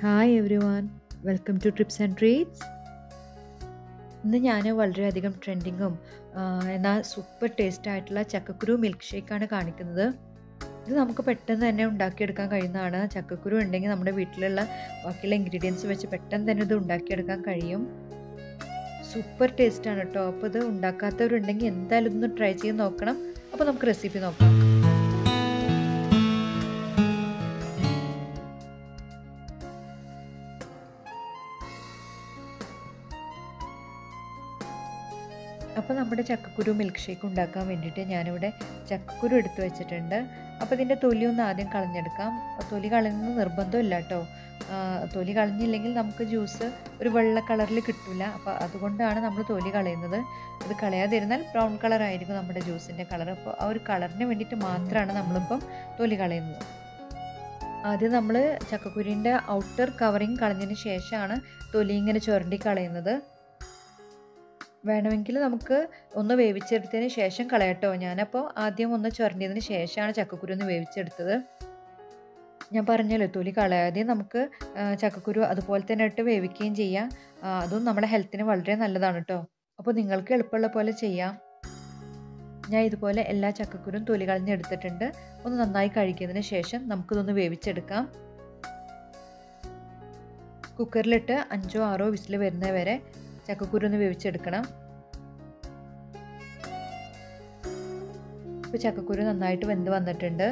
hi everyone welcome to trips and treats ഇന്ന് ഞാൻ വളരെയധികം ട്രെൻഡിങ്ങും എന്നാൽ സൂപ്പർ ടേസ്റ്റ് ആയിട്ടുള്ള ചക്കക്കുരു മിൽക്ക് ഷേക്കാണ് കാണിക്കുന്നത് ഇത് നമുക്ക് പെട്ടെന്ന് തന്നെ ഉണ്ടാക്കിയെടുക്കാൻ കഴിയുന്നതാണ് ചക്കക്കുരു ഉണ്ടെങ്കിൽ നമ്മുടെ വീട്ടിലുള്ള ബാക്കിയുള്ള ഇൻഗ്രീഡിയൻസ് വെച്ച് പെട്ടെന്ന് തന്നെ ഇത് ഉണ്ടാക്കിയെടുക്കാൻ കഴിയും സൂപ്പർ ടേസ്റ്റ് ആണ് കേട്ടോ അപ്പോൾ ഇത് ഉണ്ടാക്കാത്തവരുണ്ടെങ്കിൽ എന്തായാലും ഇതൊന്ന് ട്രൈ ചെയ്ത് നോക്കണം അപ്പോൾ നമുക്ക് റെസിപ്പി നോക്കാം അപ്പോൾ നമ്മുടെ ചക്കക്കുരു മിൽക്ക് ഷേക്ക് ഉണ്ടാക്കാൻ വേണ്ടിയിട്ട് ഞാനിവിടെ ചക്കക്കുരു എടുത്ത് വെച്ചിട്ടുണ്ട് അപ്പോൾ ഇതിൻ്റെ തൊലി ഒന്ന് ആദ്യം കളഞ്ഞെടുക്കാം തൊലി കളയുന്നത് നിർബന്ധമില്ല കേട്ടോ തൊലി കളഞ്ഞില്ലെങ്കിൽ നമുക്ക് ജ്യൂസ് ഒരു വെള്ള കളറിൽ കിട്ടില്ല അപ്പോൾ അതുകൊണ്ടാണ് നമ്മൾ തൊലി കളയുന്നത് അത് കളയാതിരുന്നാൽ ബ്രൗൺ കളർ ആയിരിക്കും നമ്മുടെ ജ്യൂസിൻ്റെ കളർ അപ്പോൾ ആ ഒരു കളറിന് വേണ്ടിയിട്ട് മാത്രമാണ് നമ്മളിപ്പം തൊലി കളയുന്നത് ആദ്യം നമ്മൾ ചക്കക്കുരുവിൻ്റെ ഔട്ടർ കവറിങ് കളഞ്ഞതിന് ശേഷമാണ് തൊലി ഇങ്ങനെ ചുരണ്ടി കളയുന്നത് വേണമെങ്കിൽ നമുക്ക് ഒന്ന് വേവിച്ചെടുത്തതിന് ശേഷം കളയട്ടോ ഞാനപ്പോൾ ആദ്യം ഒന്ന് ചുരണ്ടിയതിന് ശേഷമാണ് ചക്കക്കുരു ഒന്ന് വേവിച്ചെടുത്തത് ഞാൻ പറഞ്ഞല്ലോ തൊലി കളയാതെ നമുക്ക് ചക്കക്കുരു അതുപോലെ തന്നെ ഇട്ട് വേവിക്കുകയും ചെയ്യാം അതും നമ്മുടെ ഹെൽത്തിന് വളരെ നല്ലതാണ് കേട്ടോ അപ്പോൾ നിങ്ങൾക്ക് എളുപ്പമുള്ള പോലെ ചെയ്യാം ഞാൻ ഇതുപോലെ എല്ലാ ചക്കക്കുരും തൊലി കളഞ്ഞെടുത്തിട്ടുണ്ട് ഒന്ന് നന്നായി കഴിക്കുന്നതിന് ശേഷം നമുക്കിതൊന്ന് വേവിച്ചെടുക്കാം കുക്കറിലിട്ട് അഞ്ചോ ആറോ വിസിൽ വരുന്നത് വരെ ചക്കക്കുരു ഒന്ന് വേവിച്ചെടുക്കണം ഇപ്പോൾ ചക്കക്കുരു നന്നായിട്ട് വെന്ത് വന്നിട്ടുണ്ട്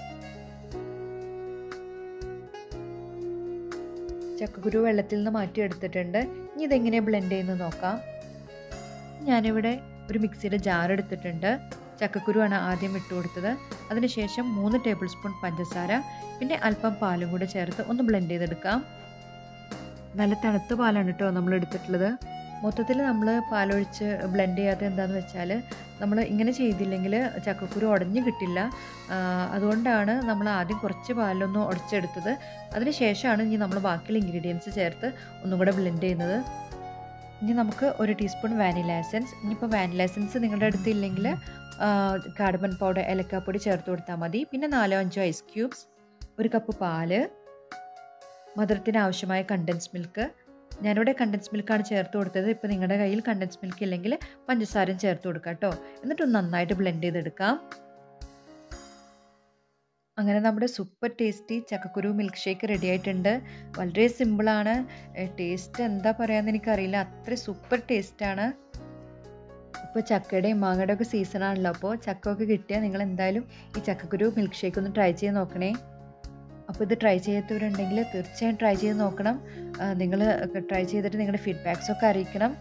ചക്കക്കുരു വെള്ളത്തിൽ നിന്ന് മാറ്റി എടുത്തിട്ടുണ്ട് ഇനി ഇതെങ്ങനെ ബ്ലെൻഡ് ചെയ്യുന്നത് നോക്കാം ഞാനിവിടെ ഒരു മിക്സിയുടെ ജാർ എടുത്തിട്ടുണ്ട് ചക്കക്കുരു ആണ് ആദ്യം ഇട്ട് കൊടുത്തത് അതിനുശേഷം മൂന്ന് ടേബിൾ സ്പൂൺ പഞ്ചസാര പിന്നെ അല്പം പാലും കൂടെ ചേർത്ത് ഒന്ന് ബ്ലെൻഡ് ചെയ്തെടുക്കാം നല്ല തണുത്ത പാലാണ് കേട്ടോ നമ്മൾ എടുത്തിട്ടുള്ളത് മൊത്തത്തിൽ നമ്മൾ പാലൊഴിച്ച് ബ്ലെൻഡ് ചെയ്യാത്ത എന്താണെന്ന് വെച്ചാൽ നമ്മൾ ഇങ്ങനെ ചെയ്തില്ലെങ്കിൽ ചക്കക്കുരു ഉടഞ്ഞു കിട്ടില്ല അതുകൊണ്ടാണ് നമ്മൾ ആദ്യം കുറച്ച് പാലൊന്ന് ഉടച്ചെടുത്തത് അതിന് ശേഷമാണ് ഇനി നമ്മൾ ബാക്കിയുള്ള ഇൻഗ്രീഡിയൻസ് ചേർത്ത് ഒന്നും കൂടെ ബ്ലെൻഡ് ചെയ്യുന്നത് ഇനി നമുക്ക് ഒരു ടീസ്പൂൺ വാനില എസൻസ് ഇനിയിപ്പോൾ വാനില എസൻസ് നിങ്ങളുടെ അടുത്ത് ഇല്ലെങ്കിൽ കാർഡമൻ പൗഡർ ഏലക്കാപ്പൊടി ചേർത്ത് കൊടുത്താൽ മതി പിന്നെ നാലോ അഞ്ചോ ഐസ് ക്യൂബ്സ് ഒരു കപ്പ് പാല് മധുരത്തിന് ആവശ്യമായ കണ്ടൻസ് മിൽക്ക് ഞാനിവിടെ കണ്ടൻസ് മിൽക്കാണ് ചേർത്ത് കൊടുത്തത് ഇപ്പോൾ നിങ്ങളുടെ കയ്യിൽ കണ്ടൻസ് മിൽക്ക് ഇല്ലെങ്കിൽ പഞ്ചസാരയും ചേർത്ത് കൊടുക്കാം കേട്ടോ എന്നിട്ട് നന്നായിട്ട് ബ്ലെൻഡ് ചെയ്തെടുക്കാം അങ്ങനെ നമ്മുടെ സൂപ്പർ ടേസ്റ്റി ചക്കക്കുരു മിൽക്ക് ഷേക്ക് റെഡി ആയിട്ടുണ്ട് വളരെ സിമ്പിളാണ് ടേസ്റ്റ് എന്താ പറയാന്ന് എനിക്കറിയില്ല അത്ര സൂപ്പർ ടേസ്റ്റാണ് ഇപ്പോൾ ചക്കയുടെയും മാങ്ങയുടെ ഒക്കെ സീസൺ ആണല്ലോ അപ്പോൾ ചക്ക ഒക്കെ കിട്ടിയാൽ നിങ്ങൾ എന്തായാലും ഈ ചക്കക്കുരു മിൽക്ക് ഷേക്ക് ഒന്ന് ട്രൈ ചെയ്ത് നോക്കണേ അപ്പോൾ ഇത് ട്രൈ ചെയ്യാത്തവരുണ്ടെങ്കിൽ തീർച്ചയായും ട്രൈ ചെയ്ത് നോക്കണം നിങ്ങൾ ട്രൈ ചെയ്തിട്ട് നിങ്ങളുടെ ഫീഡ്ബാക്സ് ഒക്കെ അറിയിക്കണം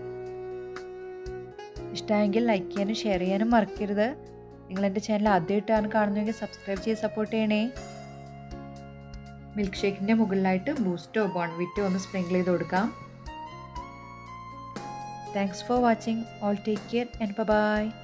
ഇഷ്ടമായെങ്കിൽ ലൈക്ക് ചെയ്യാനും ഷെയർ ചെയ്യാനും മറക്കരുത് നിങ്ങൾ എൻ്റെ ചാനൽ ആദ്യമായിട്ടാണ് കാണുന്നതെങ്കിൽ സബ്സ്ക്രൈബ് ചെയ്ത് സപ്പോർട്ട് ചെയ്യണേ മിൽക്ക് ഷേക്കിൻ്റെ മുകളിലായിട്ട് ബൂസ്റ്റോ ബോൺവിറ്റോ ഒന്ന് സ്പ്രിങ്കിൾ ചെയ്ത് കൊടുക്കാം thanks for watching all take care and by